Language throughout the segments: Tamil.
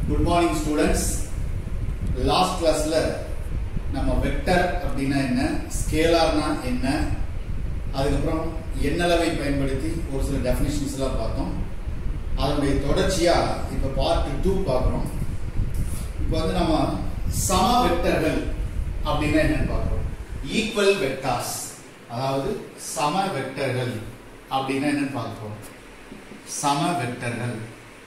குட் மார்னிங் ஸ்டூடெண்ட்ஸ் லாஸ்ட் கிளாஸ்ல நம்ம வெக்டர் அப்படின்னா என்ன ஸ்கேலார்னா என்ன அதுக்கப்புறம் எண்ணளவை பயன்படுத்தி ஒரு சில டெஃபினிஷன்ஸ் எல்லாம் பார்த்தோம் அதனுடைய தொடர்ச்சியா இப்ப பார்ட் டூ பார்க்குறோம் இப்போ வந்து நம்ம சம வெக்டர்கள் அப்படின்னா என்னன்னு பார்க்குறோம் ஈக்குவல் வெக்டார்ஸ் அதாவது சம வெக்டர்கள் அப்படின்னா என்னன்னு பார்க்குறோம் சம வெக்டர்கள்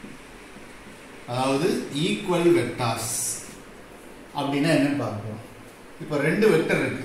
அதாவது ஈக்குவல் வெக்டார்ஸ் அப்படின்னா என்னன்னு பார்க்குறோம் இப்போ ரெண்டு வெக்டர் இருக்கு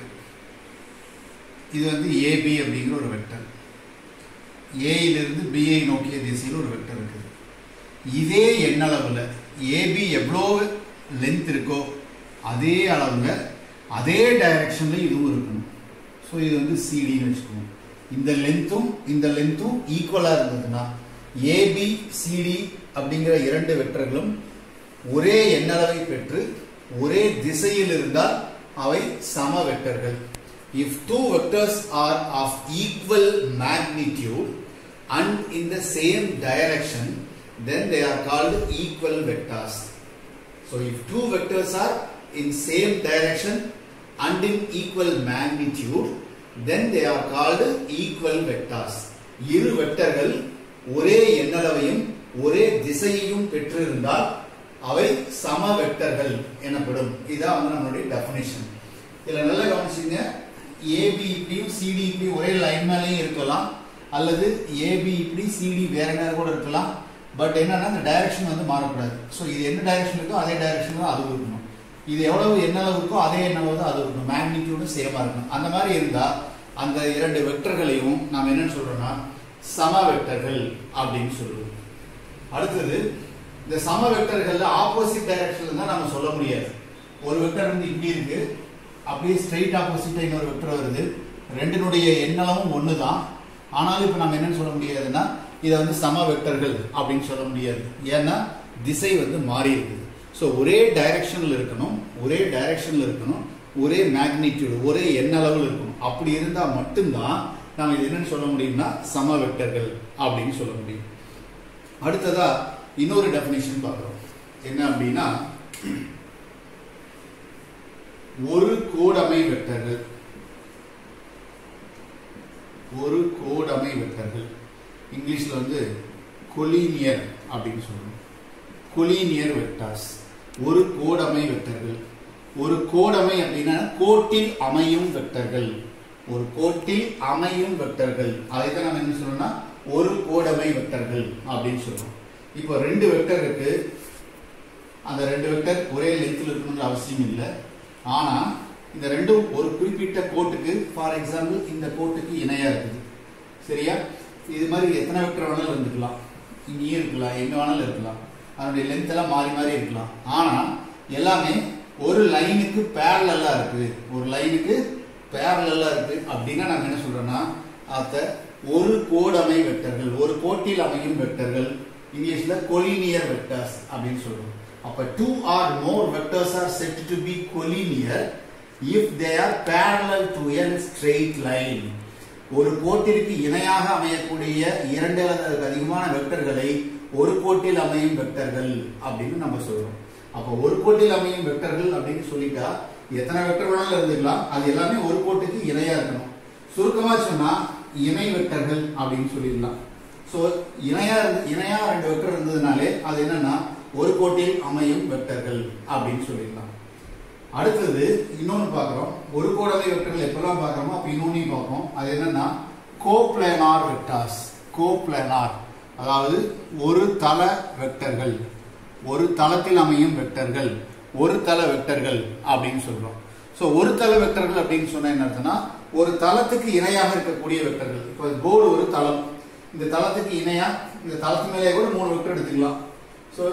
இது வந்து ஏபி அப்படிங்கிற ஒரு வெக்டர் ஏயிலிருந்து பிஐ நோக்கிய திசையில் ஒரு வெக்டர் இருக்குது இதே எண்ணளவில் ஏபி எவ்வளோ லென்த் இருக்கோ அதே அளவில் அதே டைரக்ஷனில் இதுவும் இருக்கணும் ஸோ இது வந்து சிடின்னு வச்சுக்கோங்க இந்த லென்த்தும் இந்த லென்த்தும் ஈக்குவலாக இருந்ததுன்னா ஏபி சிடி அப்படிங்கிற இரண்டு வெக்டர்களும் ஒரே எண்ணளவை பெற்று ஒரே திசையில் இருந்தால் அவை சம வெக்டர்கள் if two vectors are of equal magnitude and in the same direction then they are called equal vectors so if two vectors are in same direction and in equal magnitude then they are called equal vectors இரு வெக்டர்கள் ஒரே எண்ணளவையும் ஒரே திசையையும் பெற்றிருந்தால் அவை சம வெக்டர்கள் எனப்படும் இதான் வந்து நம்மளுடைய டெஃபினேஷன் இதுல நல்லா கவனிச்சுங்க ஏபி இப்படியும் சிடி இப்படி ஒரே லைன் மேலேயும் இருக்கலாம் அல்லது ஏபி இப்படி சிடி வேற நேரம் கூட இருக்கலாம் பட் என்னன்னா இந்த டைரக்ஷன் வந்து மாறக்கூடாது ஸோ இது என்ன டைரக்ஷன் இருக்கோ அதே டைரக்ஷன் தான் அது இருக்கணும் இது எவ்வளவு என்ன அளவு இருக்கோ அதே என்ன அளவு தான் அது இருக்கணும் மேக்னிடியூடும் சேமா இருக்கணும் அந்த மாதிரி இருந்தா அந்த இரண்டு வெக்டர்களையும் நாம் என்னன்னு சொல்றோம்னா சம வெக்டர்கள் அப்படின்னு சொல்லுவோம் அடுத்தது இந்த சம வெக்டர்கள்ல ஆப்போசிட் டைரக்ஷன்ல தான் நம்ம சொல்ல முடியாது ஒரு வெக்டர் வந்து இப்படி இருக்கு அப்படியே ஸ்ட்ரைட் ஆப்போசிட்டா இன்னொரு வெக்டர் வருது ரெண்டினுடைய எண்ணளவும் ஒன்று தான் ஆனாலும் இப்போ நம்ம என்னன்னு சொல்ல முடியாதுன்னா இதை வந்து சம வெக்டர்கள் அப்படின்னு சொல்ல முடியாது ஏன்னா திசை வந்து மாறி இருக்குது ஸோ ஒரே டைரக்ஷனில் இருக்கணும் ஒரே டைரக்ஷனில் இருக்கணும் ஒரே மேக்னிடியூடு ஒரே எண்ணளவில் இருக்கணும் அப்படி இருந்தால் மட்டும்தான் நம்ம இது என்னன்னு சொல்ல முடியும்னா சம வெக்டர்கள் அப்படின்னு சொல்ல முடியும் அடுத்ததா இன்னொரு டெபினிஷன் பார்க்குறோம் என்ன அப்படின்னா ஒரு கோடமை வெக்டர்கள் ஒரு கோடமை வெக்டர்கள் இங்கிலீஷ்ல வந்து கொலீனியர் அப்படின்னு சொல்லணும் கொலீனியர் வெக்டார்ஸ் ஒரு கோடமை வெக்டர்கள் ஒரு கோடமை அப்படின்னா கோட்டில் அமையும் வெக்டர்கள் ஒரு கோட்டில் அமையும் வெக்டர்கள் அதை தான் நம்ம என்ன சொல்லணும்னா ஒரு கோடமை வெக்டர்கள் அப்படின்னு சொல்றோம் இப்போ ரெண்டு வெக்டர் இருக்கு அந்த ரெண்டு வெக்டர் ஒரே லென்த்தில் இருக்கணும்னு அவசியம் இல்லை ஆனா இந்த ரெண்டும் ஒரு குறிப்பிட்ட கோட்டுக்கு ஃபார் எக்ஸாம்பிள் இந்த கோட்டுக்கு இணையா இருக்குது சரியா இது மாதிரி எத்தனை வெக்டர் வேணாலும் இருந்துக்கலாம் இங்கேயும் இருக்கலாம் எங்க வேணாலும் இருக்கலாம் அதனுடைய லென்த் எல்லாம் மாறி மாறி இருக்கலாம் ஆனா எல்லாமே ஒரு லைனுக்கு பேரலா இருக்கு ஒரு லைனுக்கு பேரலா இருக்கு அப்படின்னா நாங்க என்ன சொல்றோம்னா அத ஒரு கோடமை வெக்டர்கள் ஒரு கோட்டில் அமையும் வெக்டர்கள் இங்கிலீஷ்ல கொலினியர் வெக்டர்ஸ் அப்படின்னு சொல்றோம் அப்ப two or more vectors are set to be collinear if they are parallel to an straight line ஒரு கோட்டிற்கு இணையாக அமையக்கூடிய இரண்டு அல்லது அதிகமான வெக்டர்களை ஒரு கோட்டில் அமையும் வெக்டர்கள் அப்படின்னு நம்ம சொல்றோம் அப்போ ஒரு கோட்டில் அமையும் வெக்டர்கள் அப்படின்னு சொல்லிட்டா எத்தனை வெக்டர் வேணாலும் இருந்துக்கலாம் அது எல்லாமே ஒரு கோட்டுக்கு இணையா இருக்கணும் சுருக்கமா சொன்னா இணை வெக்டர்கள் அப்படின்னு சொல்லிடலாம் ஸோ இணையா இணையா ரெண்டு வெக்டர் இருந்ததுனாலே அது என்னன்னா ஒரு கோட்டில் அமையும் வெக்டர்கள் அப்படின்னு சொல்லிடலாம் அடுத்தது இன்னொன்னு பார்க்குறோம் ஒரு கோடமை வெக்டர்கள் எப்பெல்லாம் பார்க்குறோமோ அப்போ இன்னொன்னையும் பார்ப்போம் அது என்னன்னா கோப்ளேனார் வெக்டார்ஸ் கோப்ளேனார் அதாவது ஒரு தள வெக்டர்கள் ஒரு தளத்தில் அமையும் வெக்டர்கள் ஒரு தள வெக்டர்கள் அப்படின்னு சொல்றோம் ஸோ ஒரு தள வெக்டர்கள் அப்படின்னு சொன்னா என்ன அர்த்தம்னா ஒரு தளத்துக்கு இணையாக இருக்கக்கூடிய வெக்டர்கள் இப்போ போர்டு ஒரு தளம் இந்த தளத்துக்கு இணையா இந்த தளத்து மேலே கூட மூணு வெக்டர் எடுத்துக்கலாம் ஸோ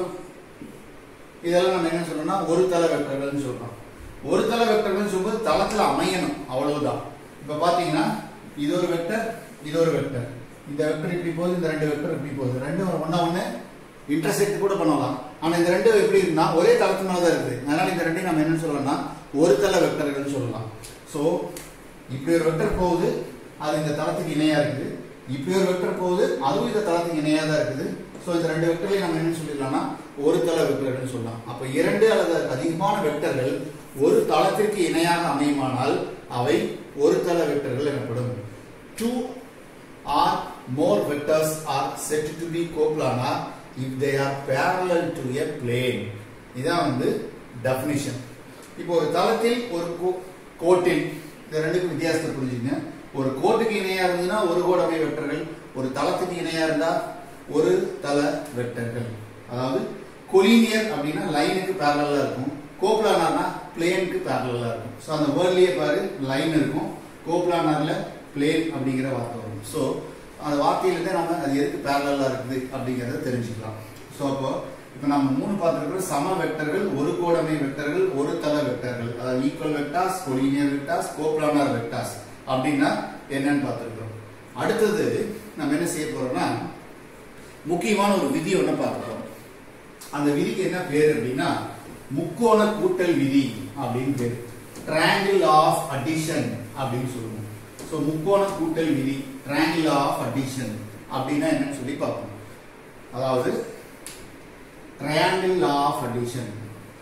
இதெல்லாம் நம்ம என்ன சொல்றோம்னா ஒரு தள வெக்டர்கள்னு சொல்றோம் ஒரு தள வெக்டர்கள் சொல்லும்போது தளத்துல அமையணும் அவ்வளவுதான் இப்ப பாத்தீங்கன்னா இது ஒரு வெக்டர் இது ஒரு வெக்டர் இந்த வெக்டர் இப்படி போகுது இந்த ரெண்டு வெக்டர் இப்படி போகுது ரெண்டும் ஒன்னா ஒண்ணு இன்டர்செக்ட் கூட பண்ணலாம் ஆனா இந்த ரெண்டு எப்படி இருக்குன்னா ஒரே தளத்து மேல தான் இருக்குது அதனால இந்த ரெண்டையும் நம்ம என்ன சொல்லலாம்னா ஒரு தள வெக்டர்கள் சொல்லலாம் சோ இப்படி ஒரு வெக்டர் போகுது அது இந்த தளத்துக்கு இணையா இருக்குது இப்படி ஒரு வெக்டர் போகுது அதுவும் இந்த தளத்துக்கு இணையா தான் இருக்குது ஸோ இந்த ரெண்டு வெக்டர்களையும் நம்ம என்ன சொல்லிடலாம்னா ஒரு தள வெக்டர்கள்னு சொல்லலாம் அப்ப இரண்டு அல்லது அதுக்கு அதிகமான வெக்டர்கள் ஒரு தளத்திற்கு இணையாக அமையுமானால் அவை ஒரு தள வெக்டர்கள் எனப்படும் two or more vectors are set to be coplanar if they are parallel to a plane இதான் வந்து டெஃபினிஷன் இப்போ ஒரு தளத்தில் ஒரு கோ- கோட்டில் இந்த ரெண்டுக்கும் வித்தியாசத்தை புரிஞ்சுங்க ஒரு கோட்டுக்கு இணையா இருந்ததுன்னா ஒரு கோடமை வெக்டர்கள் ஒரு தளத்துக்கு இணையா இருந்தா ஒரு தள வெக்டர்கள் அதாவது கொலினியர் அப்படின்னா லைனுக்கு பேரலா இருக்கும் கோப்லானார்னா பிளேனுக்கு பேரலா இருக்கும் ஸோ அந்த வேர்ட்லயே பாரு லைன் இருக்கும் கோப்லானார்ல பிளேன் அப்படிங்கிற வார்த்தை வரும் ஸோ அந்த வார்த்தையிலிருந்தே நம்ம அது எதுக்கு பேரலா இருக்குது அப்படிங்கறத தெரிஞ்சுக்கலாம் ஸோ அப்போ இப்போ நம்ம மூணு பார்த்துருக்கிறோம் சம வெக்டர்கள் ஒரு கோடமை வெக்டர்கள் ஒரு தள வெக்டர்கள் அதாவது equal vectors collinear vectors coplanar vectors அப்படின்னா என்னன்னு பார்த்துருக்கிறோம் அடுத்தது நம்ம என்ன செய்ய போறோம்னா முக்கியமான ஒரு விதி ஒன்று பார்க்க போறோம் அந்த விதிக்கு என்ன பேர் அப்படின்னா முக்கோண கூட்டல் விதி அப்படின்னு பேர் ட்ரையாங்கிள் ஆஃப் அடிஷன் அப்படின்னு சொல்லுவோம் ஸோ முக்கோண கூட்டல் விதி ட்ரையாங்கிள் ஆஃப் அடிஷன் அப்படின்னா என்னன்னு சொல்லி பார்ப்போம் அதாவது ட்ரையாங்கிள் ஆஃப் அடிஷன்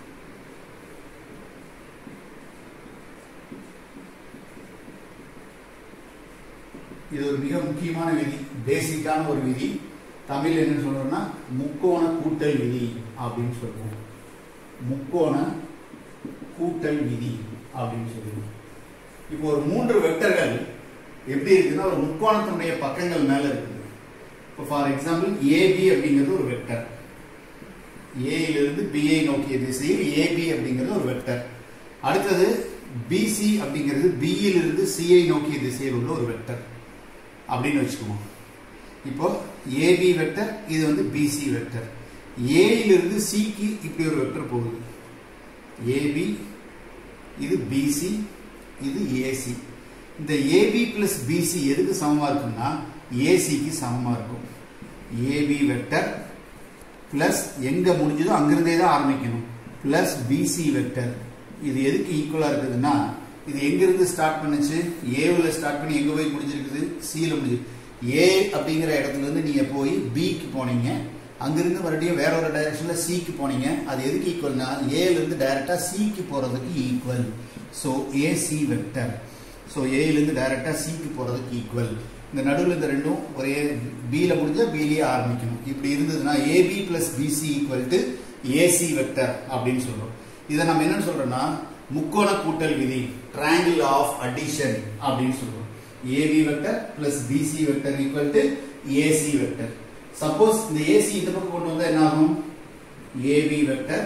இது ஒரு மிக முக்கியமான விதி பேசிக்கான ஒரு விதி தமிழ் என்ன சொல்றோம்னா முக்கோண கூட்டல் விதி அப்படின்னு சொல்லுவோம் முக்கோண கூட்டல் விதி அப்படின்னு சொல்லுவோம் இப்போ ஒரு மூன்று வெக்டர்கள் எப்படி இருக்குன்னா ஒரு முக்கோணத்தினுடைய பக்கங்கள் மேல இருக்குது இப்போ ஃபார் எக்ஸாம்பிள் ஏபி அப்படிங்கிறது ஒரு வெக்டர் ஏயிலிருந்து பிஐ நோக்கிய திசையில் ஏபி அப்படிங்கிறது ஒரு வெக்டர் அடுத்தது பிசி அப்படிங்கிறது பியிலிருந்து சிஐ நோக்கிய திசையில் உள்ள ஒரு வெக்டர் அப்படின்னு வச்சுக்குவோம் இப்போ ஏபி வெக்டர் இது வந்து பிசி வெக்டர் ஏயிலிருந்து சிக்கு இப்படி ஒரு வெக்டர் போகுது ஏபி இது பிசி இது ஏசி இந்த ஏபி பிளஸ் பிசி எதுக்கு சமமா இருக்குன்னா ஏசிக்கு சமமா இருக்கும் ஏபி வெக்டர் பிளஸ் எங்க முடிஞ்சதோ அங்கிருந்தே தான் ஆரம்பிக்கணும் பிளஸ் பிசி வெக்டர் இது எதுக்கு ஈக்குவலா இருக்குதுன்னா இது எங்கிருந்து ஸ்டார்ட் பண்ணுச்சு ஏவில் ஸ்டார்ட் பண்ணி எங்க போய் முடிஞ்சிருக்குது சியில் முடிஞ்சு ஏ அப்படிங்கிற இடத்துல இருந்து நீங்க போய் பிக்கு போனீங்க அங்கிருந்து மறுபடியும் வேற ஒரு டைரக்ஷன்ல சிக்கு போனீங்க அது எதுக்கு ஈக்குவல்னா ஏல இருந்து டைரக்டா சிக்கு போறதுக்கு equal so AC vector so ஏலேருந்து டைரக்டா சிக்கு போறதுக்கு ஈக்குவல் இந்த நடுவில் இந்த ரெண்டும் ஒரே பியில் முடிஞ்சா பிலேயே ஆரம்பிக்கணும் இப்படி இருந்ததுன்னா AB plus BC equal to AC vector அப்படின்னு சொல்றோம் இதை நம்ம என்ன சொல்றோம்னா முக்கோண கூட்டல் விதி ட்ரையாங்கிள் ஆஃப் அடிஷன் அப்படின்னு சொல்றோம் AB vector plus BC vector equal to AC vector suppose இந்த ஏசி இந்த பக்கம் கொண்டு வந்தா என்ன ஆகும் AB vector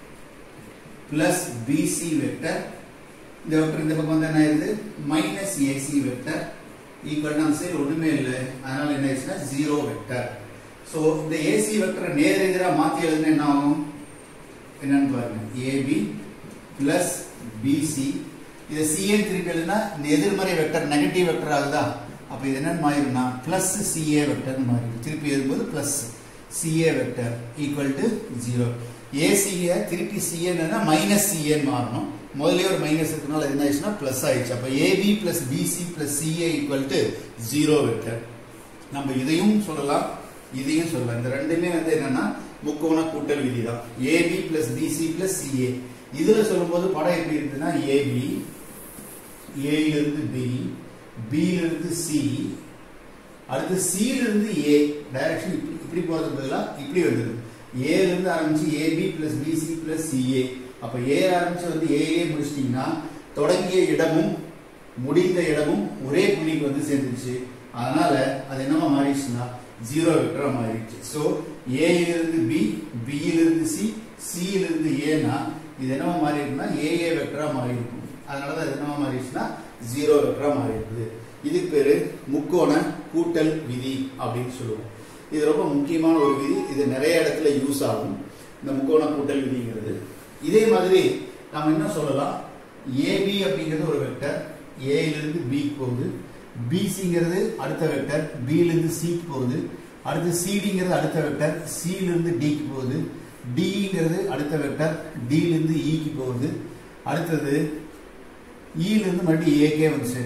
plus BC vector இந்த வெக்டர் இந்த பக்கம் வந்து என்ன ஆயிருது மைனஸ் ஏசி வெக்டர் ஈக்குவல் நம்ம சைடு ஒண்ணுமே இல்லை அதனால என்ன ஆயிடுச்சுன்னா ஜீரோ வெக்டர் ஸோ இந்த ஏசி வெக்டர் நேர் எதிராக மாத்தி எழுதுனா என்ன ஆகும் என்னன்னு பாருங்க ஏபி பிளஸ் பிசி இதை சிஏ திருப்பி எழுதுனா இந்த எதிர்மறை வெக்டர் நெகட்டிவ் வெக்டர் ஆகுதா அப்ப இது என்னன்னு மாறிடும்னா பிளஸ் சிஏ வெக்டர் மாறிடும் திருப்பி எழுதும்போது plus CA vector equal to zero ஏசியை திருப்பி சிஏன்னா மைனஸ் சிஏன்னு மாறணும் முதல்ல ஒரு மைனஸ் இருக்கனால என்ன ஆயிடுச்சுன்னா பிளஸ் ஆயிடுச்சு அப்ப AB plus BC plus CA equal to zero vector நம்ம இதையும் சொல்லலாம் இதையும் சொல்லலாம் இந்த ரெண்டுமே வந்து என்னன்னா முக்கோண கூட்டல் விதி தான் AB plus BC plus CA இதுல சொல்லும்போது படம் எப்படி இருக்குன்னா ஏபி ஏயிலிருந்து பி பியிலிருந்து சி அடுத்து சில இருந்து ஏ டைரக்ஷன் இப்படி இப்படி போறதுக்கு பதிலா இப்படி வந்துருது ஏல இருந்து ஆரம்பிச்சு AB plus BC plus CA அப்ப ஏ ஆரம்பிச்சு வந்து ஏஏ முடிச்சிட்டீங்கன்னா தொடங்கிய இடமும் முடிந்த இடமும் ஒரே புள்ளிக்கு வந்து சேர்ந்துருச்சு அதனால அது என்னவா மாறிடுச்சுன்னா ஜீரோ வெக்டரா மாறிடுச்சு ஸோ ஏயிலிருந்து பி பியிலிருந்து சி சியிலிருந்து ஏனா இது என்னவா மாறி இருக்குன்னா ஏஏ வெக்டரா மாறி இருக்கும் அதனாலதான் இது என்னவா மாறிடுச்சுன்னா ஜீரோ வெக்டரா மாறி இருக்குது இதுக்கு பேரு முக்கோண கூட்டல் விதி அப்படின்னு சொல்லுவோம் இது ரொம்ப முக்கியமான ஒரு விதி இது நிறைய இடத்துல யூஸ் ஆகும் இந்த முக்கோண கூட்டல் விதிங்கிறது இதே மாதிரி நம்ம என்ன சொல்லலாம் ஏபி அப்படிங்கிறது ஒரு வெக்டர் ஏயிலிருந்து பிக்கு போகுது பிசிங்கிறது அடுத்த வெக்டர் பியிலிருந்து சிக்கு போகுது அடுத்து சிடிங்கிறது அடுத்த வெக்டர் சியிலிருந்து டிக்கு போகுது டிங்கிறது அடுத்த வெக்டர் டியிலிருந்து இக்கு போகுது அடுத்தது இலிருந்து மறுபடியும் ஏகே வந்து சேர்ந்துட்டோம்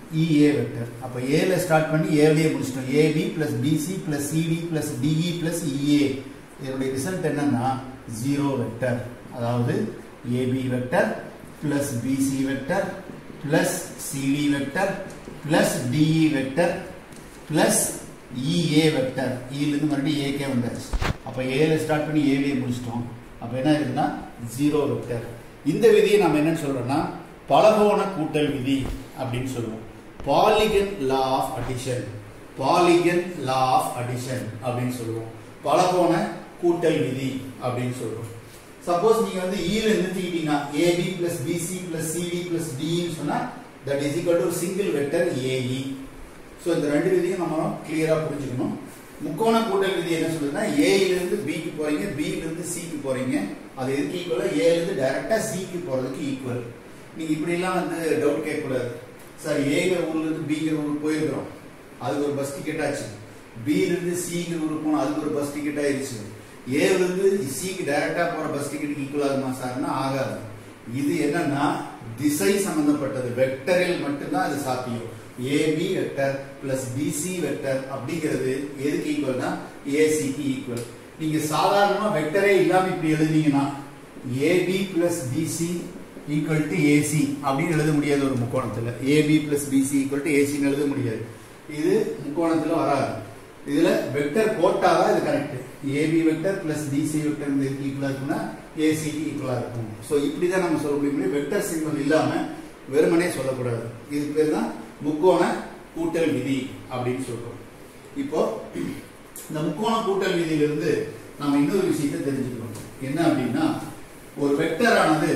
இஏ வெக்டர் அப்போ ஏல ஸ்டார்ட் பண்ணி ஏவிலே முடிச்சிட்டோம் AB plus BC plus CD plus DE plus EA இதனுடைய ரிசல்ட் என்னன்னா ஜீரோ வெக்டர் அதாவது AB vector plus BC vector plus CD vector plus DE vector plus EA vector இலிருந்து மறுபடியும் ஏகே வந்தாச்சு அப்போ ஏல ஸ்டார்ட் பண்ணி ஏவிலே முடிச்சிட்டோம் அப்போ என்ன இருக்குன்னா ஜீரோ வெக்டர் இந்த விதியை நம்ம என்னன்னு சொல்றோம்னா பலகோண கூட்டல் விதி அப்படின்னு சொல்லுவோம் polygon law of addition polygon law of addition அப்படின்னு சொல்லுவோம் பலகோண கூட்டல் விதி அப்படின்னு சொல்லுவோம் சப்போஸ் நீங்க வந்து ஈல நிறுத்திக்கிட்டீங்கன்னா AB plus BC plus CD plus டின்னு சொன்னா that is equal to single vector AE so இந்த ரெண்டு விதியும் நம்ம கிளியரா புரிஞ்சுக்கணும் முக்கோண கூட்டல் விதி என்ன சொல்லுதுன்னா ஏல இருந்து பிக்கு போறீங்க பில இருந்து சிக்கு போறீங்க அது எதுக்கு ஈக்குவலா ஏல இருந்து டைரக்டா சிக்கு போறதுக்கு ஈக்குவல் நீங்க இப்படி எல்லாம் வந்து டவுட் கேட்க கூடாது சார் ஏங்கிற ஊர்ல இருந்து பிங்கிற ஊருக்கு போயிருக்கிறோம் அதுக்கு ஒரு பஸ் டிக்கெட் ஆச்சு பில இருந்து சிங்கிற ஊருக்கு போனோம் அதுக்கு ஒரு பஸ் டிக்கெட் ஆயிருச்சு ஏல இருந்து சிக்கு டைரக்டா போற பஸ் டிக்கெட் ஈக்குவல் ஆகுமா சார்னா ஆகாது இது என்னன்னா திசை சம்பந்தப்பட்டது வெக்டரில் மட்டும்தான் இது சாத்தியம் AB vector plus BC vector அப்படிங்கிறது எதுக்கு ஈக்குவல்னா ஏசிக்கு ஈக்குவல் நீங்க சாதாரணமா வெக்டரே இல்லாம இப்படி எழுதினீங்கன்னா AB plus BC equal to AC அப்படின்னு எழுத முடியாது ஒரு முக்கோணத்துல AB plus BC equal to ஏசின்னு எழுத முடியாது இது முக்கோணத்துல வராது இதுல வெக்டர் போட்டாதான் இது correct AB vector plus BC vector இதுக்கு ஈக்குவலா இருக்குன்னா ஏசிக்கு ஈக்குவலா இருக்கும் ஸோ இப்படிதான் நம்ம சொல்ல முடியும் வெக்டர் சிம்பிள் இல்லாம வெறுமனே சொல்லக்கூடாது இது பேர் தான் முக்கோண கூட்டல் விதி அப்படின்னு சொல்றோம் இப்போ இந்த முக்கோண கூட்டல் விதியிலிருந்து நம்ம இன்னொரு விஷயத்தை தெரிஞ்சுக்கணும் என்ன அப்படின்னா ஒரு வெக்டர் ஆனது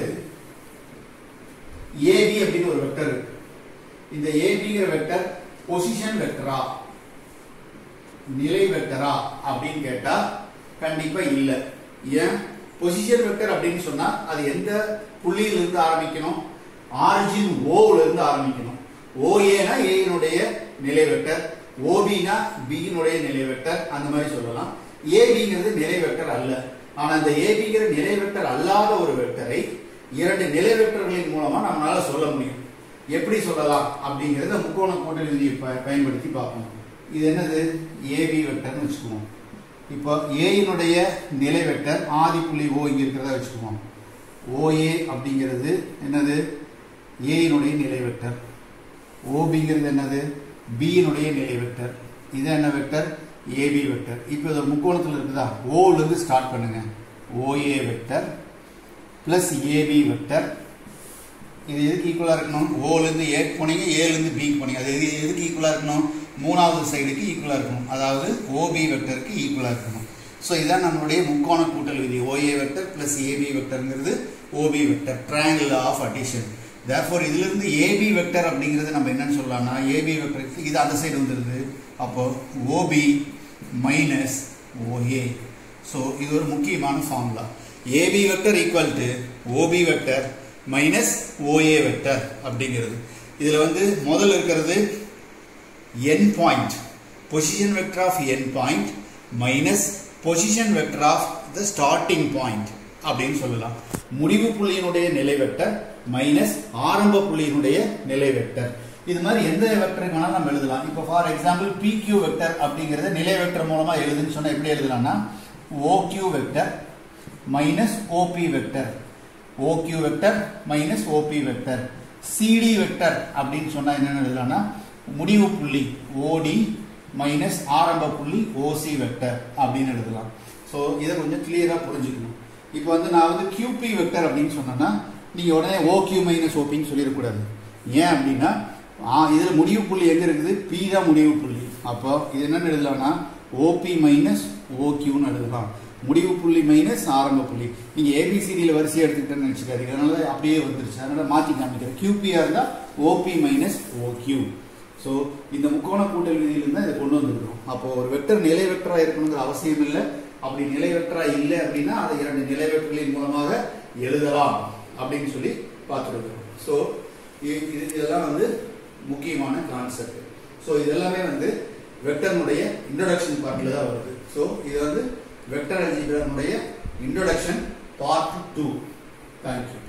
ஏபி அப்படின்னு ஒரு வெக்டர் இருக்கு இந்த ஏபிங்கிற வெக்டர் பொசிஷன் வெக்டரா நிலை வெக்டரா அப்படின்னு கேட்டா கண்டிப்பா இல்ல ஏன் பொசிஷன் வெக்டர் அப்படின்னு சொன்னா அது எந்த புள்ளியில இருந்து ஆரம்பிக்கணும் ஆரிஜின் ஓல இருந்து ஆரம்பிக்கணும் ஓஏனா ஏனுடைய நிலை வெக்டர் ஓபினா பியினுடைய நிலை வெக்டர் அந்த மாதிரி சொல்லலாம் ஏபிங்கிறது நிலை வெக்டர் அல்ல ஆனா இந்த ஏபிங்கிற நிலை வெக்டர் அல்லாத ஒரு வெக்டரை இரண்டு நிலை வெக்டர்களின் மூலமா நம்மளால சொல்ல முடியும் எப்படி சொல்லலாம் அப்படிங்கறத முக்கோண கூட்டல் விதியை ப- பயன்படுத்தி பார்ப்போம் இது என்னது ஏபி வெக்டர்னு வச்சுக்குவோம் இப்போ ஏயினுடைய நிலை வெக்டர் ஆதி புள்ளி ஓ இங்க இருக்கிறதா வச்சுக்குவோம் ஓஏ அப்படிங்கிறது என்னது ஏயினுடைய நிலை வெக்டர் ஓபிங்கிறது என்னது பியினுடைய நிலை வெக்டர் இது என்ன வெக்டர் ஏபி வெக்டர் இப்போ இது முக்கோணத்தில் இருக்குதா ஓல இருந்து ஸ்டார்ட் பண்ணுங்க OA vector plus AB vector இது எதுக்கு ஈக்குவலா இருக்கணும் ஓல இருந்து ஏ போனீங்க ஏல இருந்து பி போனீங்க அது எது- எதுக்கு ஈக்குவலா இருக்கணும் மூணாவது சைடுக்கு ஈக்குவலா இருக்கணும் அதாவது ஓபி வெக்டருக்கு ஈக்குவலா இருக்கணும் ஸோ இதான் நம்மளுடைய முக்கோண கூட்டல் விதி ஓஏ வெக்டர் பிளஸ் ஏபி வெக்டர்ங்கிறது OB vector triangle of addition therefore இதுல இருந்து ஏபி வெக்டர் அப்படிங்கிறது நம்ம என்னன்னு சொல்லலாம்னா ஏபி வெக்டர் இது அந்த சைடு வந்துருது அப்போ ஓபி மைனஸ் ஓஏ ஸோ இது ஒரு முக்கியமான formula AB vector equal to OB vector minus OA vector அப்படிங்கிறது இதில் வந்து முதல்ல இருக்கிறது n point position vector of n point minus position vector of the starting point அப்படின்னு சொல்லலாம் முடிவு புள்ளியினுடைய நிலை வெக்டர் மைனஸ் ஆரம்ப புள்ளியினுடைய நிலை வெக்டர் இது மாதிரி எந்த வெக்டருக்கு வேணாலும் நம்ம எழுதலாம் இப்போ ஃபார் எக்ஸாம்பிள் PQ வெக்டர் அப்படிங்கறத நிலை வெக்டர் மூலமா எழுதுன்னு சொன்னா எப்படி எழுதலாம்னா OQ vector minus OP vector OQ vector minus OP vector CD vector அப்படின்னு சொன்னா என்னன்னு எழுதலாம்னா முடிவு புள்ளி OD மைனஸ் ஆரம்ப புள்ளி OC வெக்டர் அப்படின்னு எழுதலாம் ஸோ இதை கொஞ்சம் கிளியரா புரிஞ்சுக்கணும் இப்போ வந்து நான் வந்து QP வெக்டர் அப்படின்னு சொன்னேன்னா நீங்க உடனே OQ மைனஸ் OPன்னு சொல்லிடக்கூடாது ஏன் அப்படின்னா ஆ, இதுல முடிவு புள்ளி எங்க இருக்குது P தான் முடிவு புள்ளி அப்போ இது என்னன்னு எழுதலாம்னா OP மைனஸ் OQன்னு எழுதலாம் முடிவு புள்ளி மைனஸ் ஆரம்ப புள்ளி நீங்க ஏபிசிடியில் வரிசையை எடுத்துக்கிட்டேன்னு நினைச்சுக்காதீங்க அதனால அப்படியே வந்துருச்சு அதனால மாத்தி காமிக்கிறேன் QPR இருந்தால் ஓபி மைனஸ் ஓக்யூ ஸோ இந்த முக்கோண கூட்டல் விதியிலிருந்து தான் இதை கொண்டு வந்திருக்கோம் அப்போ ஒரு வெக்டர் நிலை வெக்டரா இருக்கணுங்கிற அவசியம் இல்லை அப்படி நிலை வெக்டரா இல்லை அப்படின்னா அதை இரண்டு நிலை வெக்டர்களின் மூலமாக எழுதலாம் அப்படின்னு சொல்லி பார்த்துருக்கோம் ஸோ இது இதெல்லாம் வந்து முக்கியமான கான்செப்ட் ஸோ இது எல்லாமே வந்து வெக்டர்னுடைய இன்ட்ரோடக்ஷன் பார்ட்டில் தான் வருது ஸோ இது வந்து வெக்டர் அல்ஜிபிரானுடைய இன்ட்ரோடக்ஷன் பார்ட் டூ தேங்க்யூ